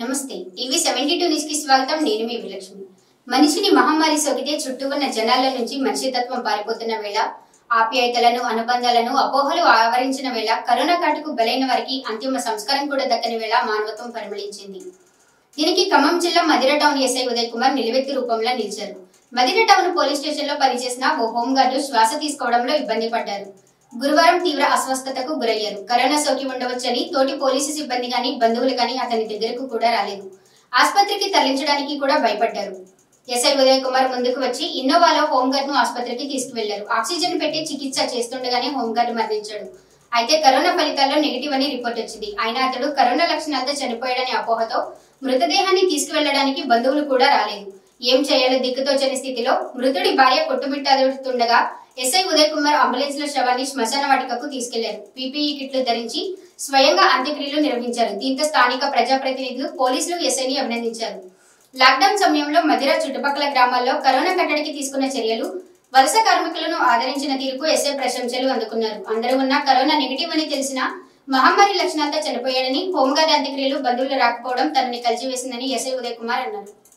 నమస్తే TV seventy two news కి స్వాగతం నేను మీ విలక్ష్మి మనిషిని మహమ్మారి సోకితే చుట్టూ ఉన్న జనాల నుంచి మనిషితత్వం పారిపోతున్న వేళ ఆప్యాయతలను అనుబంధాలను అపోహలు ఆవరించిన వేళ కరోనా కాటుకు బలైన వారికి అంతిమ సంస్కారం కూడా దక్కని వేళ మానవత్వం పరిమళించింది దీనికి ఖమ్మం జిల్లా మదిర టౌన్ ఎస్ఐ ఉదయ్ కుమార్ నిలువెత్తు రూపంలో నిలిచారు మదిర టౌన్ పోలీస్ స్టేషన్ లో పనిచేసిన ఓ హోంగార్డు శ్వాస తీసుకోవడంలో ఇబ్బంది పడ్డారు గురువారం తీవ్ర అస్వస్థతకు గురయ్యారు కరోనా సోకి ఉండవచ్చని తోటి పోలీసు సిబ్బంది గాని బంధువులు గాని అతని దగ్గరకు కూడా రాలేదు ఆసుపత్రికి తరలించడానికి కూడా భయపడ్డారు ఎస్ఐ ఉదయ్ కుమార్ ముందుకు వచ్చి ఇన్నోవాలో హోంగార్డ్ ను ఆసుపత్రికి తీసుకువెళ్లారు ఆక్సిజన్ పెట్టి చికిత్స చేస్తుండగానే హోంగార్డ్ మరణించాడు అయితే కరోనా ఫలితాల్లో నెగిటివ్ అని రిపోర్ట్ వచ్చింది అయినా అతడు కరోనా లక్షణాలతో చనిపోయాడనే అపోహతో మృతదేహాన్ని తీసుకువెళ్లడానికి బంధువులు కూడా రాలేదు ఏం చేయాలో దిక్కుతోచని స్థితిలో మృతుడి భార్య కొట్టుమిట్టాడుతుండగా ఎస్ఐ ఉదయ్ కుమార్ అంబులెన్స్ లో శవాన్ని శ్మశాన వాటికకు తీసుకెళ్లారు పీపీఈ కిట్లు ధరించి స్వయంగా అంత్యక్రియలు నిర్వహించారు దీంతో స్థానిక ప్రజాప్రతినిధులు పోలీసులు ఎస్ఐని అభినందించారు లాక్డౌన్ సమయంలో మధిర చుట్టుపక్కల గ్రామాల్లో కరోనా కట్టడికి తీసుకున్న చర్యలు వలస కార్మికులను ఆదరించిన తీరుకు ఎస్ఐ ప్రశంసలు అందుకున్నారు అందరూ ఉన్న కరోనా నెగిటివ్ అని తెలిసిన మహమ్మారి లక్షణాలతో చనిపోయాడని హోంగార్డ్ అంత్యక్రియలు బంధువులు రాకపోవడం తనని కలిసివేసిందని ఎస్ఐ ఉదయ్ కుమార్ అన్నారు